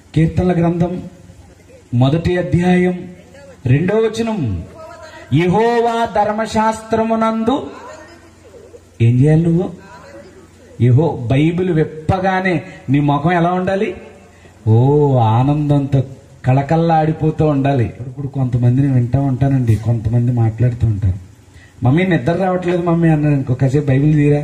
కీర్తనల గ్రంథం మొదటి అధ్యాయం రెండో వచనం యహోవా ధర్మశాస్త్రమునందు ఏం చేయాలి నువ్వు యహో బైబిల్ విప్పగానే నీ ముఖం ఎలా ఉండాలి ఓ ఆనందంతో కళకల్లాడిపోతూ ఉండాలి ఇప్పుడు కొంతమందిని వింటూ ఉంటానండి కొంతమంది మాట్లాడుతూ ఉంటారు మమ్మీ నిద్ర రావట్లేదు మమ్మీ అన్నాడు ఇంకో కాసేపు బైబిల్ తీరా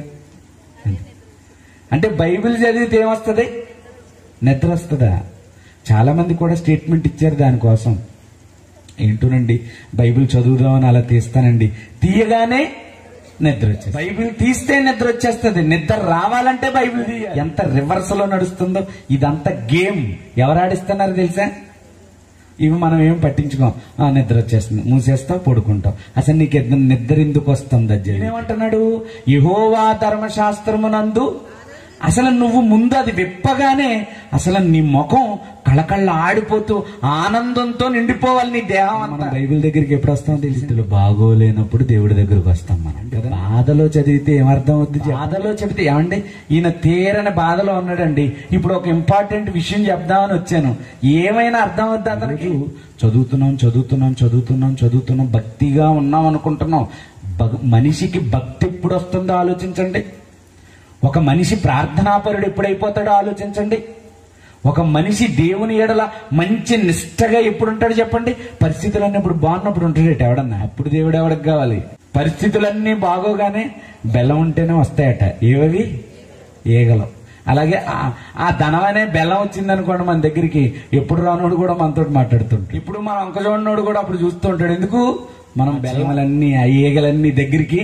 అంటే బైబిల్ చదివితే ఏమొస్తుంది నిద్ర వస్తుందా చాలా మంది కూడా స్టేట్మెంట్ ఇచ్చారు దానికోసం ఏంటోనండి బైబిల్ చదువుదామని అలా తీస్తానండి తీయగానే నిద్ర వచ్చేస్తుంది బైబిల్ తీస్తే నిద్ర వచ్చేస్తుంది నిద్ర రావాలంటే బైబిల్ తీయాలి ఎంత రివర్స్ లో నడుస్తుందో ఇదంతా గేమ్ ఎవరు ఆడిస్తున్నారు తెలుసా ఇవి మనం ఏం పట్టించుకోం ఆ నిద్ర వచ్చేస్తుంది మూసేస్తాం పడుకుంటాం అసలు నీకు ఎద్ద- నిద్ర ఎందుకు వస్తుంది అజ్జయ్ ఏమంటున్నాడు యహోవా ధర్మశాస్త్రమునందు అసలు నువ్వు ముందు అది విప్పగానే అసలు నీ ముఖం కళకళ్ళ ఆడిపోతూ ఆనందంతో నిండిపోవాలి నీ దేహం మనం బైబిల్ దగ్గరికి ఎప్పుడు వస్తాం తెలిసి బాగోలేనప్పుడు దేవుడి దగ్గరికి వస్తాం మనం కదా బాధలో చదివితే ఏమర్థం అవుద్ది బాధలో చెబితే ఏమండి ఈయన తీరని బాధలో ఉన్నాడండి ఇప్పుడు ఒక ఇంపార్టెంట్ విషయం చెప్దామని వచ్చాను ఏమైనా అర్థం అవుద్ది అతనికి చదువుతున్నాం చదువుతున్నాం చదువుతున్నాం చదువుతున్నాం భక్తిగా ఉన్నాం అనుకుంటున్నాం భగ- మనిషికి భక్తి ఎప్పుడు వస్తుందో ఆలోచించండి ఒక మనిషి ప్రార్థనాపరుడు ఎప్పుడైపోతాడో ఆలోచించండి ఒక మనిషి దేవుని ఎడల మంచి నిష్టగా ఎప్పుడు ఉంటాడు చెప్పండి పరిస్థితులన్నీ ఇప్పుడు బాగున్నప్పుడు ఉంటాడట ఎవడన్నా అప్పుడు దేవుడు ఎవడికి కావాలి పరిస్థితులన్నీ బాగోగానే బెల్లం ఉంటేనే వస్తాయట ఏవవి ఏగలం అలాగే ఆ- ఆ ధనం అనే బెల్లం వచ్చిందనుకోండి మన దగ్గరికి ఎప్పుడు రానోడు కూడా మనతో మాట్లాడుతుంటాడు ఇప్పుడు మన అంక చూడనోడు కూడా అప్పుడు చూస్తూ ఉంటాడు ఎందుకు మనం బెల్లములన్నీ ఆ ఈగలన్నీ దగ్గరికి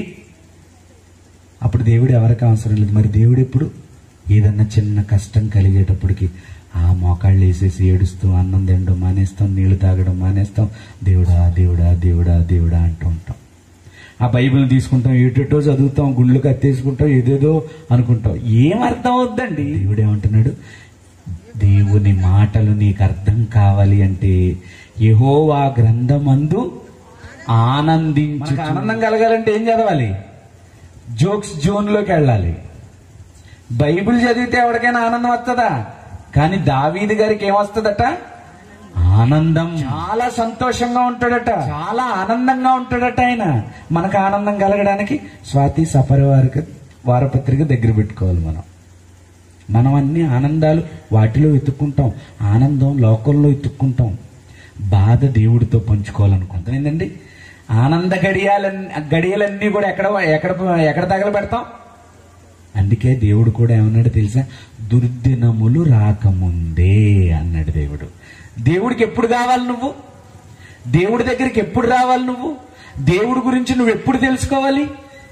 అప్పుడు దేవుడు ఎవరికి అవసరం లేదు మరి దేవుడు ఎప్పుడు ఏదన్నా చిన్న కష్టం కలిగేటప్పటికి ఆ మోకాళ్ళు వేసేసి ఏడుస్తూ అన్నం తినడం మానేస్తాం నీళ్లు తాగడం మానేస్తాం దేవుడా దేవుడా దేవుడా దేవుడా అంటూ ఉంటాం ఆ బైబిల్ తీసుకుంటాం ఏటేటో చదువుతాం గుళ్ళు కత్తేసుకుంటాం ఏదేదో అనుకుంటాం ఏం అర్థం అవుద్దండి దేవుడు ఏమంటున్నాడు దేవుని మాటలు నీకు అర్థం కావాలి అంటే యెహోవా గ్రంథమందు ఆనందించు ఆనందం కలగాలంటే ఏం చదవాలి జోక్స్ జోన్ లోకి వెళ్ళాలి బైబిల్ చదివితే ఎవరికైనా ఆనందం వస్తుందా కానీ దావీది గారికి ఏమొస్తుందట ఆనందం చాలా సంతోషంగా ఉంటాడట చాలా ఆనందంగా ఉంటాడట ఆయన మనకు ఆనందం కలగడానికి స్వాతి సపరివారికి వారపత్రిక దగ్గర పెట్టుకోవాలి మనం మనం అన్ని ఆనందాలు వాటిలో వెతుక్కుంటాం ఆనందం లోకంలో వెతుక్కుంటాం బాధ దేవుడితో పంచుకోవాలనుకుంటాం ఏంటండి ఆనంద గడియాలన్నీ గడియలన్నీ కూడా ఎక్కడ ఎక్కడ ఎక్కడ తగలబెడతాం అందుకే దేవుడు కూడా ఏమన్నాడు తెలుసా దుర్దినములు రాకముందే అన్నాడు దేవుడు దేవుడికి ఎప్పుడు కావాలి నువ్వు దేవుడి దగ్గరికి ఎప్పుడు రావాలి నువ్వు దేవుడి గురించి నువ్వు ఎప్పుడు తెలుసుకోవాలి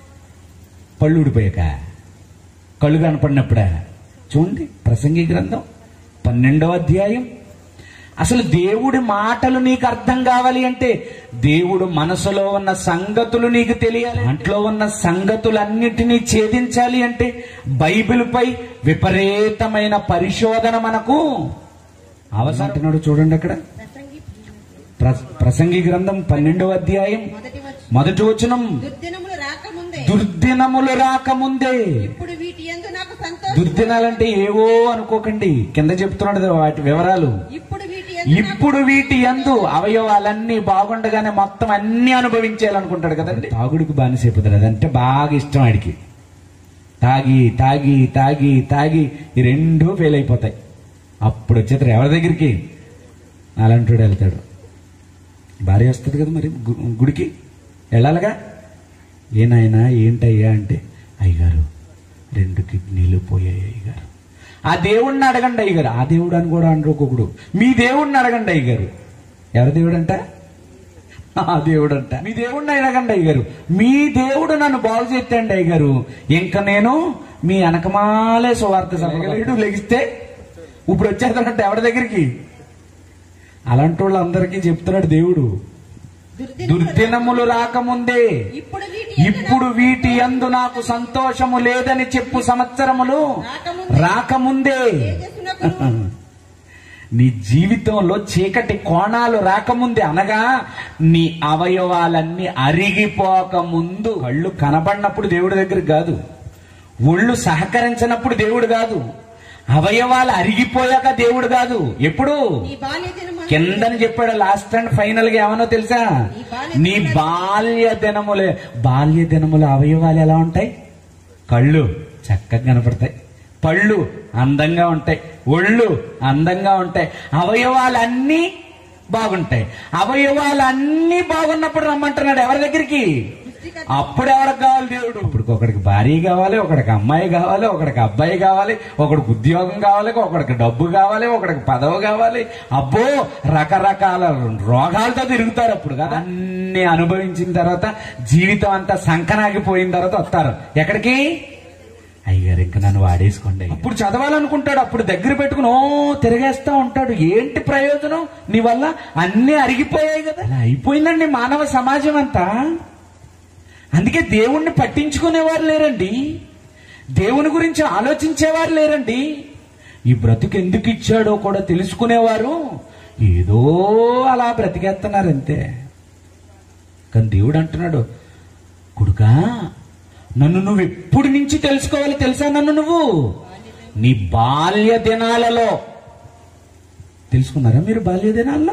పళ్ళు ఊడిపోయాక కళ్ళు కనపడినప్పుడా చూడండి ప్రసంగి గ్రంథం పన్నెండవ అధ్యాయం అసలు దేవుడి మాటలు నీకు అర్థం కావాలి అంటే దేవుడు మనసులో ఉన్న సంగతులు నీకు తెలియాలి దాంట్లో ఉన్న సంగతులన్నిటినీ ఛేదించాలి అంటే బైబిల్పై విపరీతమైన పరిశోధన మనకు అవసరం చూడండి అక్కడ ప్రసంగి ప్ర- ప్రసంగి గ్రంథం పన్నెండవ అధ్యాయం మొదటి వచ్చి మొదటి వచనం దుర్దినములు రాకముందే దుర్దినములు రాకముందే ఇప్పుడు వీటి ఎందు నాకు సంతోషం దుర్దినాలంటే ఏవో అనుకోకండి కింద చెప్తున్నాడు కదా వాటి వివరాలు ఇప్పుడు వీటి ఎందు నాకు ఇప్పుడు వీటి యందు అవయవాలన్నీ బాగుండగానే మొత్తం అన్ని అనుభవించేయాలనుకుంటాడు కదండి తాగుడికి బానిసైపోతాడు అదంటే బాగా ఇష్టం ఆడికి తాగి తాగి తాగి తాగి ఈ రెండు ఫెయిల్ అయిపోతాయి అప్పుడు వచ్చేతారు ఎవరి దగ్గరికి అలాంటి వెళ్తాడు భార్య వస్తుంది కదా మరి గు- గుడికి వెళ్ళాలిగా ఏనాయనా ఏంటయ్యా అంటే అయ్యగారు రెండు కిడ్నీలు పోయాయి అయ్యగారు ఆ దేవుణ్ణి అడగండి అయ్యగారు ఆ దేవుడు అని కూడా అనుకోకుడు మీ దేవుణ్ణి అడగండి అయ్యగారు ఎవరి దేవుడు అంట ఆ దేవుడు అంట మీ దేవుడిని అడగండి అయ్యగారు మీ దేవుడు నన్ను బాగు చేయండి అయ్యగారు ఇంకా నేను మీ వెనకమాలే సువార్త సభగలేడు లెగిస్తే ఇప్పుడు వచ్చేస్తానంటే ఎవరి దగ్గరికి అలాంటి వాళ్ళందరికీ చెప్తున్నాడు దేవుడు దుర్దినములు దుర్దినములు రాకముందే ఇప్పుడు వీటి ఎందు ఇప్పుడు వీటి యందు నాకు సంతోషము లేదని చెప్పు సంవత్సరములు రాకముందే తేజస్సునకును నీ జీవితంలో చీకటి కోణాలు రాకముందే అనగా నీ అవయవాలన్నీ అరిగిపోక ముందు కళ్ళు కనబడినప్పుడు దేవుడి దగ్గర కాదు ఒళ్ళు సహకరించినప్పుడు దేవుడు కాదు అవయవాలు అరిగిపోయాక దేవుడు కాదు ఎప్పుడు నీ బాల్య దినమందు కిందని చెప్పాడు లాస్ట్ అండ్ ఫైనల్ గా ఏమనో తెలుసా నీ బాల్య దినములే బాల్య దినముల అవయవాలు ఎలా ఉంటాయి కళ్ళు చక్కగా కనపడతాయి పళ్ళు అందంగా ఉంటాయి ఒళ్ళు అందంగా ఉంటాయి అవయవాలన్నీ బాగుంటాయి అవయవాలన్నీ బాగున్నప్పుడు రమ్మంటున్నాడు ఎవరి దగ్గరికి అప్పుడు ఎవరికి కావాలి దేవుడు ఇప్పుడు ఒకడికి భార్య కావాలి ఒకడికి అమ్మాయి కావాలి ఒకడికి అబ్బాయి కావాలి ఒకడికి ఉద్యోగం కావాలి ఒకడికి డబ్బు కావాలి ఒకడికి పదవి కావాలి అబ్బో రకరకాల రోగాలతో తిరుగుతారు అప్పుడు కదా అన్ని అనుభవించిన తర్వాత జీవితం అంతా సంకనాగిపోయిన తర్వాత వస్తారు ఎక్కడికి అయ్యారు ఇంకా నన్ను వాడేసుకోండి అప్పుడు చదవాలనుకుంటాడు అప్పుడు దగ్గర పెట్టుకుని ఓ తిరిగేస్తా ఉంటాడు ఏంటి ప్రయోజనం నీ వల్ల అన్ని అరిగిపోయాయి కదా అలా అయిపోయిందండి మానవ సమాజం అంతా అందుకే దేవుణ్ణి పట్టించుకునేవారు లేరండి దేవుని గురించి ఆలోచించేవారు లేరండి ఈ బ్రతుకు ఎందుకు ఇచ్చాడో కూడా తెలుసుకునేవారు ఏదో అలా బ్రతికేస్తున్నారు అంతే కానీ దేవుడు అంటున్నాడు కొడుకా నన్ను నువ్వు ఎప్పుడు నుంచి తెలుసుకోవాలి తెలుసా నన్ను నువ్వు నీ బాల్య దినాలలో తెలుసుకున్నారా మీరు బాల్య దినాల్లో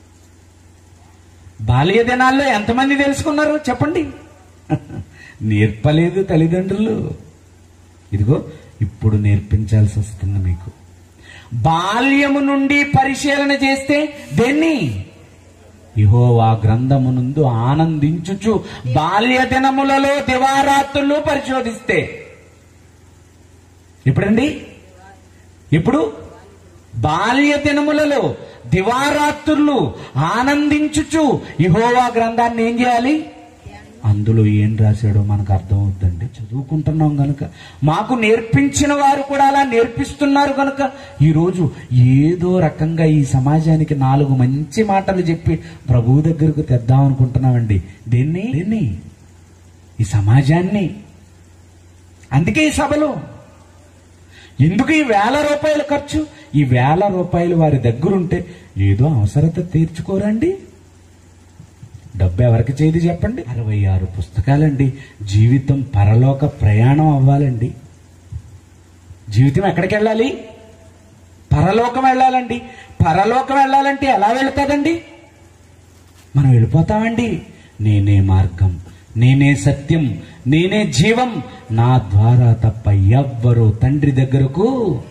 బాల్య దినాల్లో ఎంతమంది తెలుసుకున్నారు చెప్పండి నేర్పలేదు తల్లిదండ్రులు ఇదిగో ఇప్పుడు నేర్పించాల్సి వస్తుంది మీకు బాల్యము నుండి పరిశీలన చేస్తే దేన్ని ఇహోవా గ్రంథమునందు ఆనందించుచు బాల్య దినములలో దివారాత్రులు పరిశోధిస్తే ఎప్పుడండి ఇప్పుడు బాల్య దినములలో దివారాత్రులు ఆనందించుచు ఇహోవా గ్రంథాన్ని ఏం చేయాలి అందులో ఏం రాశాడో మనకు అర్థం అవుతుందండి చదువుకుంటున్నాం గనుక మాకు నేర్పించిన వారు కూడా అలా నేర్పిస్తున్నారు కనుక ఈరోజు ఏదో రకంగా ఈ సమాజానికి నాలుగు మంచి మాటలు చెప్పి ప్రభువు దగ్గరకు తెద్దాం అనుకుంటున్నామండి దేన్ని దేన్ని ఈ సమాజాన్ని అందుకే ఈ సభలో ఎందుకు ఈ వేల రూపాయల ఖర్చు ఈ వేల రూపాయలు వారి దగ్గరుంటే ఏదో అవసరత తీర్చుకోరండి డబ్బు ఎవరికి చేయదు చెప్పండి అరవై ఆరు పుస్తకాలండి జీవితం పరలోక ప్రయాణం అవ్వాలండి జీవితం ఎక్కడికి వెళ్ళాలి పరలోకం వెళ్ళాలండి పరలోకం వెళ్ళాలంటే ఎలా వెళుతుందండి మనం వెళ్ళిపోతామండి నేనే మార్గం నేనే సత్యం నేనే జీవం నా ద్వారా తప్ప ఎవ్వరూ తండ్రి దగ్గరకు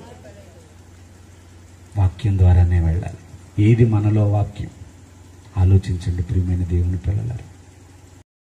వాక్యం ద్వారానే వెళ్ళాలి ఏది మనలో వాక్యం ఆలోచించండి ప్రియమైన దేవుని పిల్లలారు